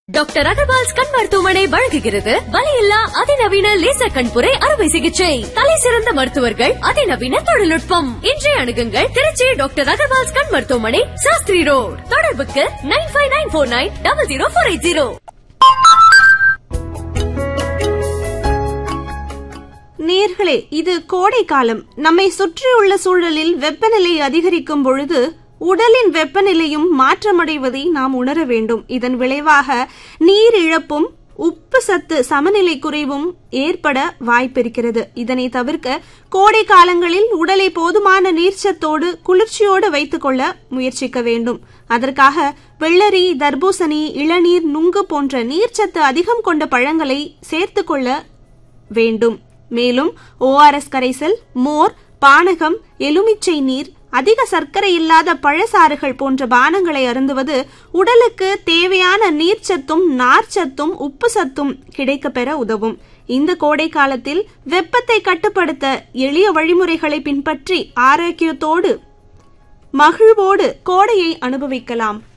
doctor Agarwal's கண் மருத்துவமனை வழங்குகிறது வலியில்லா அதிநவீன லேசர் கண்புரை அறுவை சிகிச்சை தலை சிறந்த மருத்துவர்கள் அதிநவீன தொழில்நுட்பம் இன்றைய அணுகுங்கள் திருச்சி டாக்டர் அகர்வால்ஸ் கண் மருத்துவமனை சாஸ்திரி ரோட் தொடர்புக்கு nine five nine four nine double zero four eight zero நேர்களே இது கோடை காலம் நம்மை சுற்றியுள்ள சூழலில் வெப்பநிலை அதிகரிக்கும் பொழுது உடலின் வெப்பநிலையும் மாற்றமடைவதை நாம் உணர வேண்டும் இதன் விளைவாக நீர் இழப்பும் உப்பு சத்து சமநிலை குறைவும் ஏற்பட வாய்ப்பிருக்கிறது இதனை தவிர்க்க கோடை காலங்களில் உடலை போதுமான நீர்ச்சத்தோடு குளிர்ச்சியோடு வைத்துக் கொள்ள முயற்சிக்க வேண்டும் அதற்காக வெள்ளரி தர்பூசணி இளநீர் நுங்கு போன்ற நீர்ச்சத்து அதிகம் கொண்ட பழங்களை சேர்த்துக் கொள்ள வேண்டும் மேலும் ஓஆர்எஸ் கரைசல் மோர் பானகம் எலுமிச்சை நீர் அதிக சர்க்கரை இல்லாத பழசாறுகள் போன்ற பானங்களை அருந்துவது உடலுக்கு தேவையான நீர்ச்சத்தும் நார்ச்சத்தும் உப்பு சத்தும் கிடைக்கப்பெற உதவும் இந்த கோடை காலத்தில் வெப்பத்தை கட்டுப்படுத்த எளிய வழிமுறைகளை பின்பற்றி ஆரோக்கியத்தோடு மகிழ்வோடு கோடையை அனுபவிக்கலாம்